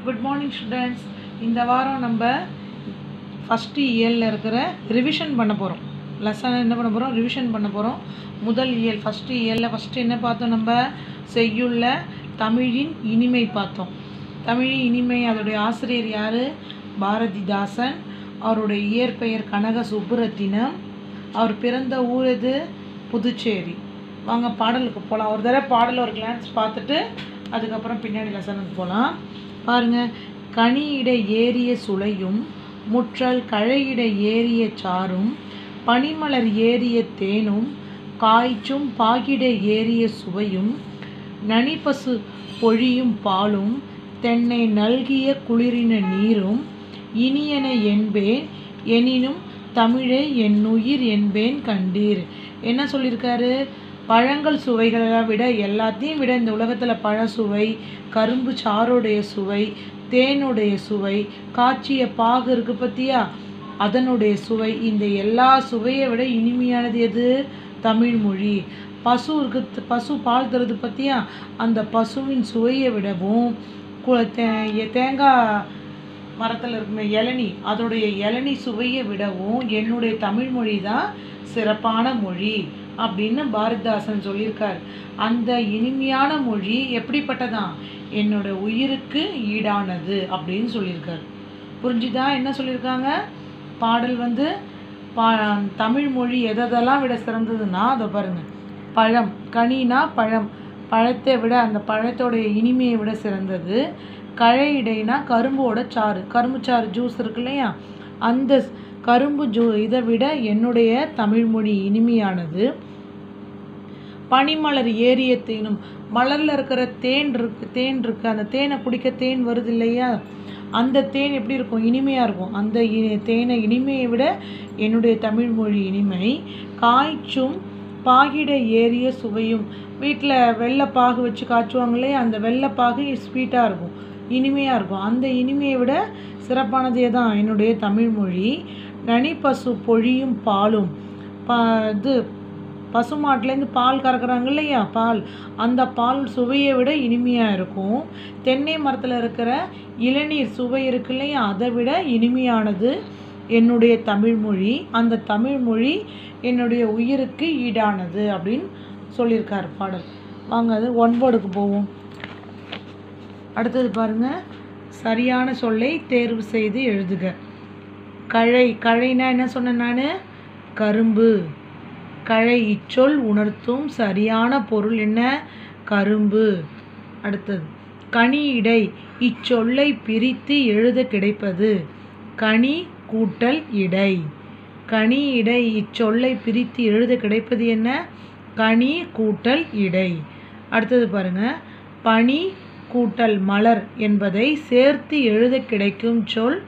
good morning students இந்த வாரம் நம்ம ஃபஸ்ட்டு இயலில் இருக்கிற ரிவிஷன் பண்ண போகிறோம் லெசன் என்ன பண்ண போகிறோம் ரிவிஷன் பண்ண போகிறோம் முதல் இயல் ஃபஸ்ட்டு இயலில் ஃபஸ்ட்டு என்ன பார்த்தோம் நம்ம செய்யுள்ள தமிழின் இனிமை பார்த்தோம் தமிழின் இனிமை அதோடைய ஆசிரியர் யார் பாரதிதாசன் அவருடைய இயற்பெயர் கனக சுப்புரத்தினம் அவர் பிறந்த ஊர் எது புதுச்சேரி வாங்க பாடலுக்கு போகலாம் ஒரு தடவை பாடல் ஒரு கிளான்ஸ் பார்த்துட்டு அதுக்கப்புறம் பின்னாடி லெசனுக்கு போகலாம் பாருங்கள் கனியிட ஏறிய சுளையும் முற்றல் கழையிட ஏறிய சாரும் பனிமலர் ஏறிய தேனும் காய்ச்சும் பாகிட ஏறிய சுவையும் நனிப்பசு பொழியும் பாலும் தென்னை நல்கிய குளிரின நீரும் இனியன என்பேன் எனினும் தமிழே என்னுயிர் என்பேன் கண்டீர் என்ன சொல்லியிருக்காரு பழங்கள் சுவைகளை விட எல்லாத்தையும் விட இந்த உலகத்தில் பழ சுவை கரும்பு சாறுடைய சுவை தேனுடைய சுவை காய்ச்சிய பாகு இருக்கு பத்தியா அதனுடைய சுவை இந்த எல்லா சுவையை விட இனிமையானது எது தமிழ் மொழி பசு இருக்கு பசு பால் தருது பத்தியா அந்த பசுவின் சுவையை விடவும் கு- தே- தேங்காய் மரத்தில் இருக்குமே இளநி அதோடைய இளநி சுவையை விடவும் என்னுடைய தமிழ் மொழி தான் சிறப்பான மொழி அப்படின்னு பாரதிதாசன் சொல்லியிருக்கார் அந்த இனிமையான மொழி எப்படிப்பட்டதான் என்னோட உயிருக்கு ஈடானது அப்படின்னு சொல்லியிருக்கார் புரிஞ்சுதா என்ன சொல்லியிருக்காங்க பாடல் வந்து பா தமிழ் மொழி எதெல்லாம் விட சிறந்ததுன்னா அதை பாருங்க பழம் கனினா பழம் பழத்தை விட அந்த பழத்தோடைய இனிமையை விட சிறந்தது கழை இடைனா கரும்போட சாறு கரும்பு சாறு ஜூஸ் இருக்கு இல்லையா அந்த ஸ்- கரும்பு ஜூ இதை விட என்னுடைய தமிழ்மொழி இனிமையானது பனிமலர் ஏறிய தேனும் மலரில் இருக்கிற தேன் இருக்கு தேன் இருக்கு அந்த தேனை குடிக்க தேன் வருது இல்லையா அந்த தேன் எப்படி இருக்கும் இனிமையாக இருக்கும் அந்த இ- தேனை இனிமையை விட என்னுடைய தமிழ் மொழி இனிமை காய்ச்சும் பாகிட ஏறிய சுவையும் வீட்டில் வெள்ளைப்பாகு வச்சு காய்ச்சுவாங்க இல்லையா அந்த வெள்ளைப்பாகு ஸ்வீட்டாக இருக்கும் இனிமையாக இருக்கும் அந்த இனிமையை விட சிறப்பானதே தான் என்னுடைய தமிழ் மொழி நனிப்பசு பொழியும் பாலும் ப இது பசுமாட்டுலேருந்து பால் கறக்குறாங்க இல்லையா பால் அந்த பால் சுவையை விட இனிமையாக இருக்கும் தென்னை மரத்தில் இருக்கிற இளநீர் சுவை இருக்கு இல்லையா அதை விட இனிமையானது என்னுடைய தமிழ்மொழி அந்த தமிழ்மொழி என்னுடைய உயிருக்கு ஈடானது அப்படின்னு சொல்லியிருக்கார் பாடல் வாங்க அது ஒன்பதுக்கு போவோம் அடுத்தது பாருங்க சரியான சொல்லை தேர்வு செய்து எழுதுக கழை கழைனா என்ன சொன்னேன் நான் கரும்பு கழை இச்சொல் உணர்த்தும் சரியான பொருள் என்ன கரும்பு அடுத்தது கனி இடை இச்சொல்லை பிரித்து எழுத கிடைப்பது கனி கூட்டல் இடை கனி இடை இச்சொல்லை பிரித்து எழுத கிடைப்பது என்ன கனி கூட்டல் இடை அடுத்தது பாருங்க பனி கூட்டல் மலர் என்பதை சேர்த்து எழுத கிடைக்கும் சொல்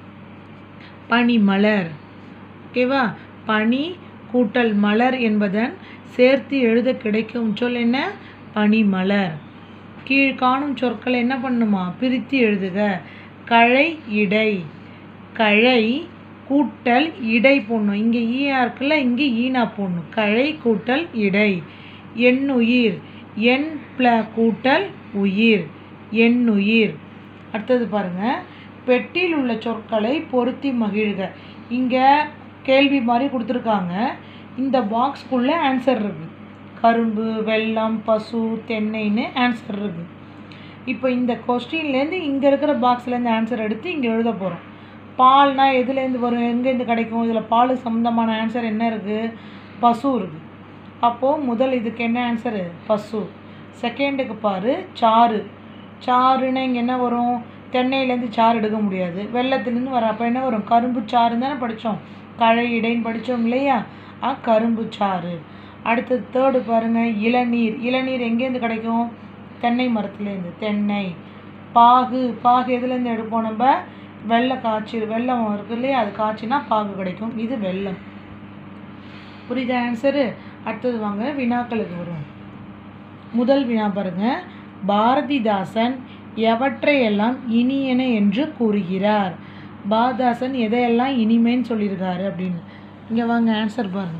பனிமலர் ஓகேவா பனி கூட்டல் மலர் என்பதன் சேர்த்து எழுத கிடைக்கும் சொல் என்ன பனிமலர் கீழ்காணும் சொற்களை என்ன பண்ணுமா பிரித்து எழுதுக கழை இடை கழை கூட்டல் இடை போடணும் இங்கே ஈயா இருக்குல்ல இங்கே ஈனா போடணும் கழை கூட்டல் இடை எண்ணுயிர் எண் ப்ள கூட்டல் உயிர் எண்ணுயிர் அடுத்தது பாருங்க பெட்டியில் உள்ள சொற்களை பொருத்தி மகிழ்க இங்கே கேள்வி மாதிரி கொடுத்துருக்காங்க இந்த பாக்ஸ்க்குள்ளே ஆன்சர் இருக்கு கரும்பு வெல்லம் பசு தென்னைன்னு ஆன்சர் இருக்கு இப்போ இந்த கொஸ்டின்லேருந்து இங்கே இருக்கிற பாக்ஸ்லேருந்து ஆன்சர் எடுத்து இங்கே எழுத போகிறோம் பால்னா எதுலேருந்து வரும் எங்கேருந்து கிடைக்கும் இதில் பால் சம்மந்தமான ஆன்சர் என்ன இருக்குது பசு இருக்குது அப்போது முதல் இதுக்கு என்ன ஆன்சரு பசு செகண்டுக்கு பாரு சாறு சாறுன்னா இங்கே என்ன வரும் தென்னையிலேருந்து சாறு எடுக்க முடியாது வெள்ளத்துலேருந்து வர அப்போ என்ன வரும் கரும்பு சாறு தானே படித்தோம் கழை இடைன்னு படித்தோம் இல்லையா ஆ கரும்பு சாறு அடுத்தது தேர்டு பாருங்கள் இளநீர் இளநீர் எங்கேருந்து கிடைக்கும் தென்னை மரத்துலேருந்து தென்னை பாகு பாகு எதுலேருந்து எடுப்போம் நம்ம வெள்ளை காய்ச்சி வெல்லம் இருக்கு இல்லையா அது காய்ச்சினா பாகு கிடைக்கும் இது வெல்லம் புரியுதா ஆன்சரு அடுத்தது வாங்க வினாக்களுக்கு வரும் முதல் வினா பாருங்க பாரதிதாசன் எவற்றையெல்லாம் இனியன என்று கூறுகிறார் பாரதிதாசன் எதையெல்லாம் இனிமைன்னு சொல்லியிருக்காரு அப்படின்னு இங்கே வாங்க ஆன்சர் பாருங்க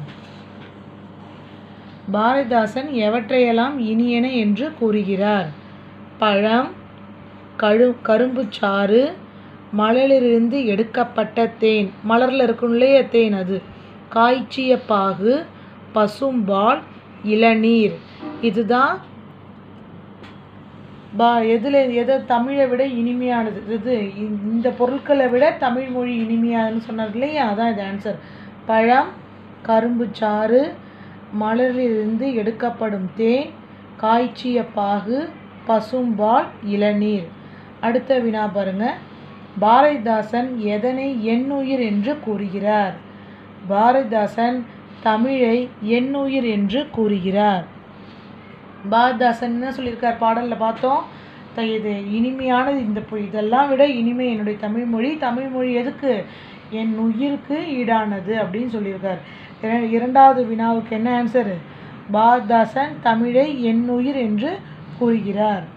பாரதிதாசன் எவற்றையெல்லாம் இனியன என்று கூறுகிறார் பழம் கழு கரும்பு சாறு மலரிலிருந்து எடுக்கப்பட்ட தேன் மலரில் இருக்கும் இல்லையா தேன் அது காய்ச்சிய பாகு பசும்பால் இளநீர் இதுதான் பா எதில் எதை தமிழை விட இனிமையானது இது இந்த- இந்த பொருட்களை விட தமிழ் மொழி இனிமையானதுன்னு சொன்னார் இல்லையா அதான் இது ஆன்சர் பழம் கரும்பு சாறு மலரிலிருந்து எடுக்கப்படும் தேன் காய்ச்சிய பாகு பசும்பால் இளநீர் அடுத்த வினா பாருங்க பாரதிதாசன் எதனை எண்ணுயிர் என்று கூறுகிறார் பாரதிதாசன் தமிழை எண்ணுயிர் என்று கூறுகிறார் பாரதிதாசன் என்ன சொல்லியிருக்கார் பாடலில் பார்த்தோம் த- இது இனிமையானது இந்த பொ- இதெல்லாம் விட இனிமை என்னுடைய தமிழ் மொழி தமிழ் மொழி எதுக்கு என் உயிருக்கு ஈடானது அப்படின்னு சொல்லியிருக்கார் இர- இரண்டாவது வினாவுக்கு என்ன ஆன்சரு பாரதிதாசன் தமிழை என் உயிர் என்று கூறுகிறார்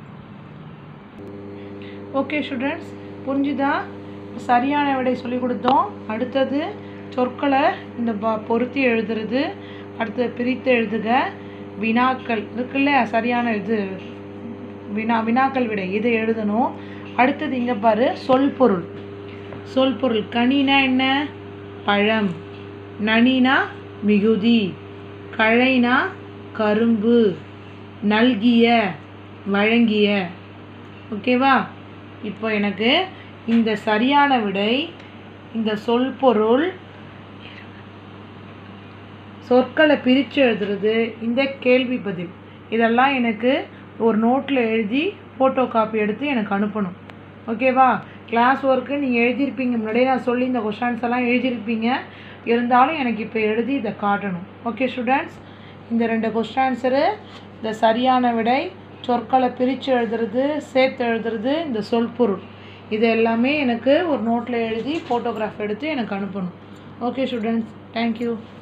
ஓகே ஸ்டூடெண்ட்ஸ் புரிஞ்சுதா சரியான விடை சொல்லி கொடுத்தோம் அடுத்தது சொற்களை இந்த ப- பொருத்தி எழுதுறது அடுத்தது பிரித்து எழுதுக வினாக்கள் இருக்குல்ல சரியான இது வினா வினாக்கள் விடை இதை எழுதணும் அடுத்தது இங்கே பாரு சொல் பொருள் சொல் பொருள் கனினா என்ன பழம் நனினா மிகுதி கழைனா கரும்பு நல்கிய வழங்கிய ஓகேவா இப்போ எனக்கு இந்த சரியான விடை இந்த சொல் பொருள் சொற்களை பிரித்து எழுதுறது இந்த கேள்வி பதில் இதெல்லாம் எனக்கு ஒரு நோட்டில் எழுதி ஃபோட்டோ காப்பி எடுத்து எனக்கு அனுப்பணும் ஓகேவா கிளாஸ் ஒர்க்கு நீங்கள் எழுதியிருப்பீங்க முன்னாடியே நான் சொல்லி இந்த கொஷான்ஸ் எல்லாம் எழுதியிருப்பீங்க இருந்தாலும் எனக்கு இப்போ எழுதி இதை காட்டணும் ஓகே ஸ்டூடெண்ட்ஸ் இந்த ரெண்டு கொஸ்டான்சரு இந்த சரியான விடை சொற்களை பிரித்து எழுதுறது சேர்த்து எழுதுறது இந்த சொல் பொருள் இது எல்லாமே எனக்கு ஒரு நோட்டில் எழுதி ஃபோட்டோகிராஃப் எடுத்து எனக்கு அனுப்பணும் ஓகே ஸ்டூடெண்ட்ஸ் தேங்க்யூ